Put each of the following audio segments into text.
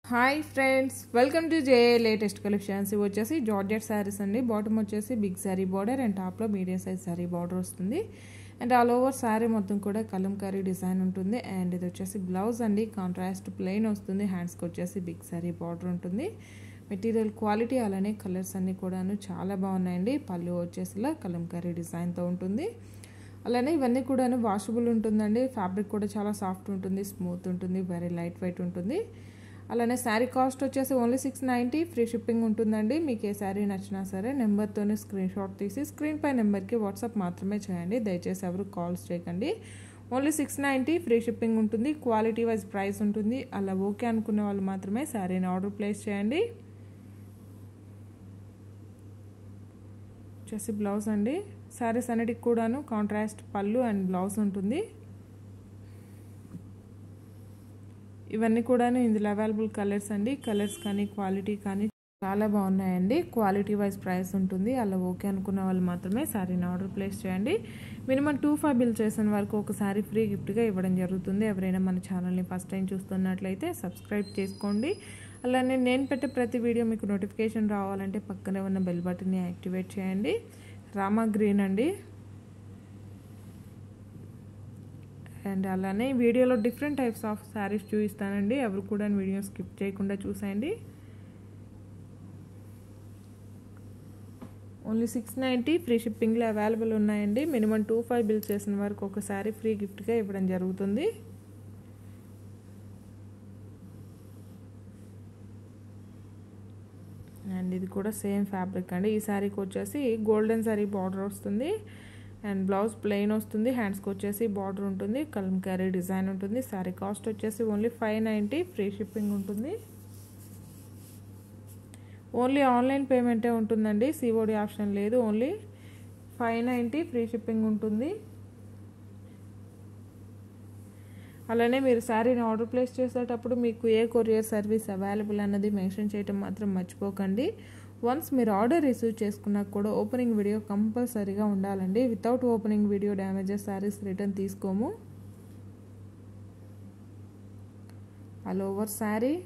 hi friends welcome to J latest collections ఇవి వచ్చేసి georgette saris అండి బాటమ్ వచ్చేసి బిగ్ శారీ బార్డర్ అండ్ టాప్లో మీడియం సైజ్ శారీ బార్డర్ వస్తుంది అండ్ ఆల్ ఓవర్ శారీ మొత్తం కూడా కలంకారీ డిజైన్ ఉంటుంది అండ్ ఇది వచ్చేసి బ్లౌజ్ అండి కాంట్రాస్ట్ ప్లెయిన్ వస్తుంది హ్యాండ్స్కి వచ్చేసి బిగ్ శారీ బార్డర్ ఉంటుంది మెటీరియల్ క్వాలిటీ అలానే కలర్స్ అన్నీ కూడాను చాలా బాగున్నాయండి పళ్ళు వచ్చేసిలా కలంకారీ డిజైన్తో ఉంటుంది అలానే ఇవన్నీ కూడాను వాషబుల్ ఉంటుందండి ఫ్యాబ్రిక్ కూడా చాలా సాఫ్ట్ ఉంటుంది స్మూత్ ఉంటుంది వెరీ లైట్ వెయిట్ ఉంటుంది అలానే శారీ కాస్ట్ వచ్చేసి only six ninety free shipping ఉంటుందండి మీకు ఏ శారీ నచ్చినా సరే నెంబర్తోనే స్క్రీన్ షాట్ తీసి స్క్రీన్ పై నెంబర్కి వాట్సాప్ మాత్రమే చేయండి దయచేసి ఎవరు కాల్స్ చేయకండి only six ninety free shipping ఉంటుంది క్వాలిటీ వైజ్ ప్రైస్ ఉంటుంది అలా ఓకే అనుకునే వాళ్ళు మాత్రమే శారీని ఆర్డర్ ప్లేస్ చేయండి వచ్చేసి బ్లౌజ్ అండి శారీస్ అన్నిటికి కూడాను కాంట్రాస్ట్ పళ్ళు అండ్ బ్లౌజ్ ఉంటుంది ఇవన్నీ కూడాను ఇందులో అవైలబుల్ కలర్స్ అండి కలర్స్ కానీ క్వాలిటీ కానీ చాలా బాగున్నాయండి క్వాలిటీ వైజ్ ప్రైస్ ఉంటుంది అలా ఓకే అనుకున్న వాళ్ళు మాత్రమే శారీని ఆర్డర్ ప్లేస్ చేయండి మినిమం టూ ఫైవ్ బిల్ చేసిన వరకు ఒక శారీ ఫ్రీ గిఫ్ట్గా ఇవ్వడం జరుగుతుంది ఎవరైనా మన ఛానల్ని ఫస్ట్ టైం చూస్తున్నట్లయితే సబ్స్క్రైబ్ చేసుకోండి అలానే నేను పెట్టే ప్రతి వీడియో మీకు నోటిఫికేషన్ రావాలంటే పక్కనే ఉన్న బెల్ బటన్ని యాక్టివేట్ చేయండి రామా గ్రీన్ అండి అండ్ అలానే వీడియోలో డిఫరెంట్ టైప్స్ ఆఫ్ శారీస్ చూపిస్తానండి ఎవరు కూడా వీడియో స్కిప్ చేయకుండా చూసేయండి ఓన్లీ సిక్స్ నైంటీ ఫ్రీ షిప్పింగ్లో అవైలబుల్ ఉన్నాయండి మినిమం టూ ఫైవ్ బిల్ చేసిన వరకు ఒక శారీ ఫ్రీ గిఫ్ట్గా ఇవ్వడం జరుగుతుంది అండ్ ఇది కూడా సేమ్ ఫ్యాబ్రిక్ అండి ఈ శారీకి వచ్చేసి గోల్డెన్ శారీ బార్డర్ వస్తుంది అండ్ బ్లౌజ్ ప్లెయిన్ వస్తుంది హ్యాండ్స్కి వచ్చేసి బార్డర్ ఉంటుంది కలంకారీ డిజైన్ ఉంటుంది శారీ కాస్ట్ వచ్చేసి only five ninety free shipping ఉంటుంది ఓన్లీ ఆన్లైన్ పేమెంటే ఉంటుందండి సిఓడి ఆప్షన్ లేదు only five ninety free shipping ఉంటుంది అలానే మీరు శారీని ఆర్డర్ ప్లేస్ చేసేటప్పుడు మీకు ఏ కొరియర్ సర్వీస్ అవైలబుల్ అన్నది మెన్షన్ చేయడం మాత్రం మర్చిపోకండి వన్స్ మీరు ఆర్డర్ రిసీవ్ చేసుకున్నాక కూడా ఓపెనింగ్ వీడియో కంపల్సరీగా ఉండాలండి without opening video damages saris return తీసుకోము ఆల్ ఓవర్ శారీ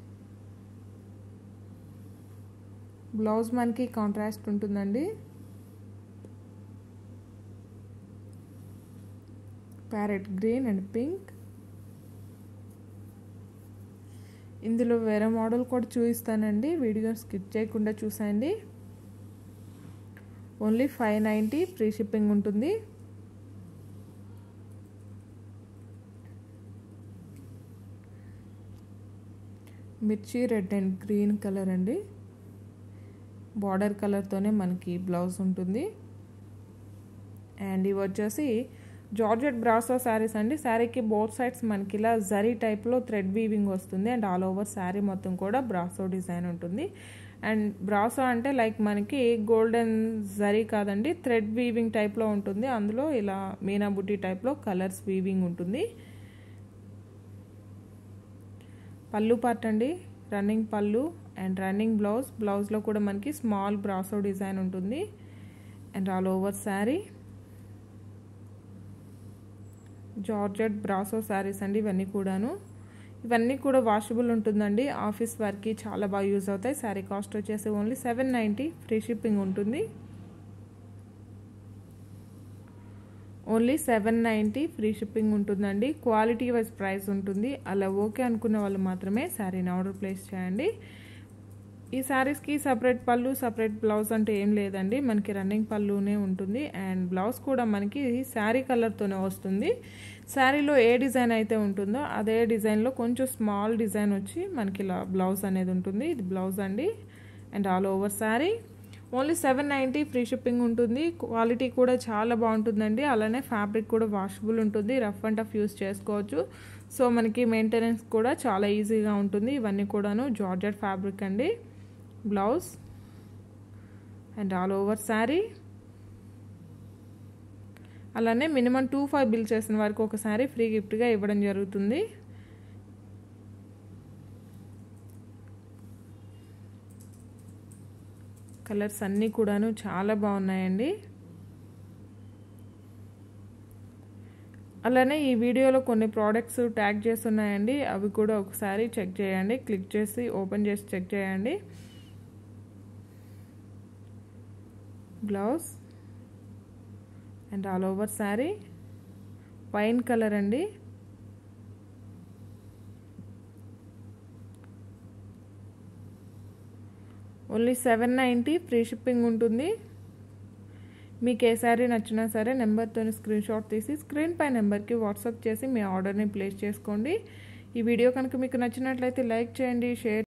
బ్లౌజ్ మనకి కాంట్రాస్ట్ ఉంటుందండి ప్యారెట్ గ్రీన్ అండ్ పింక్ ఇందులో వేరే మోడల్ కూడా చూపిస్తానండి వీడియో స్కిప్ చేయకుండా చూసండి only five ninety free shipping ఉంటుంది మిర్చి రెడ్ అండ్ గ్రీన్ కలర్ అండి బార్డర్ కలర్తోనే మనకి బ్లౌజ్ ఉంటుంది అండ్ ఇవి వచ్చేసి జార్జెట్ బ్రాసో శారీస్ అండి శారీకి బోత్ సైడ్స్ మనకి ఇలా జరీ టైప్లో థ్రెడ్ వీవింగ్ వస్తుంది అండ్ ఆల్ ఓవర్ శారీ మొత్తం కూడా బ్రాసో డిజైన్ ఉంటుంది అండ్ బ్రాసో అంటే లైక్ మనకి గోల్డెన్ జరీ కాదండి థ్రెడ్ వీవింగ్ టైప్లో ఉంటుంది అందులో ఇలా మీనా బుట్టి టైప్లో కలర్స్ వీవింగ్ ఉంటుంది పళ్ళు పార్ట్ అండి రన్నింగ్ పళ్ళు అండ్ రన్నింగ్ బ్లౌజ్ బ్లౌజ్లో కూడా మనకి స్మాల్ బ్రాసో డిజైన్ ఉంటుంది and all over sari georgette brasso saris అండి ఇవన్నీ కూడాను ఇవన్నీ కూడా వాషబుల్ ఉంటుందండి ఆఫీస్ వర్క్కి చాలా బాగా యూజ్ అవుతాయి శారీ కాస్ట్ వచ్చేసి only seven ninety free shipping ఉంటుంది only seven ninety free shipping ఉంటుందండి క్వాలిటీ వైజ్ ప్రైస్ ఉంటుంది అలా ఓకే అనుకున్న వాళ్ళు మాత్రమే శారీని ఆర్డర్ ప్లేస్ చేయండి ఈ శారీస్కి సపరేట్ పళ్ళు సపరేట్ బ్లౌజ్ అంటే ఏం లేదండి మనకి రన్నింగ్ పళ్ళునే ఉంటుంది అండ్ బ్లౌజ్ కూడా మనకి శారీ కలర్తోనే వస్తుంది శారీలో ఏ డిజైన్ అయితే ఉంటుందో అదే డిజైన్లో కొంచెం స్మాల్ డిజైన్ వచ్చి మనకి ఇలా బ్లౌజ్ అనేది ఉంటుంది ఇది బ్లౌజ్ అండి and all over sari only seven ninety free shipping ఉంటుంది క్వాలిటీ కూడా చాలా బాగుంటుందండి అలానే ఫ్యాబ్రిక్ కూడా వాషబుల్ ఉంటుంది రఫ్ అండ్ టఫ్ యూస్ చేసుకోవచ్చు సో మనకి మెయింటెనెన్స్ కూడా చాలా ఈజీగా ఉంటుంది ఇవన్నీ కూడాను జార్జెట్ ఫ్యాబ్రిక్ అండి blouse and all over sari అలానే మినిమం టూ ఫైవ్ బిల్ చేసిన వరకు ఒక శారీ ఫ్రీ గిఫ్ట్గా ఇవ్వడం జరుగుతుంది కలర్స్ అన్నీ కూడాను చాలా బాగున్నాయండి అలానే ఈ వీడియోలో కొన్ని ప్రోడక్ట్స్ ట్యాగ్ చేస్తున్నాయండి అవి కూడా ఒకసారి చెక్ చేయండి క్లిక్ చేసి ఓపెన్ చేసి చెక్ చేయండి blouse and all over sari wine colour అండి only seven ninety free shipping ఉంటుంది మీకు ఏ శారీ నచ్చినా సరే నెంబర్తో స్క్రీన్ షాట్ తీసి స్క్రీన్ పై నెంబర్కి వాట్సాప్ చేసి మీ ఆర్డర్ని ప్లేస్ చేసుకోండి ఈ వీడియో కనుక మీకు నచ్చినట్లయితే లైక్ చేయండి షేర్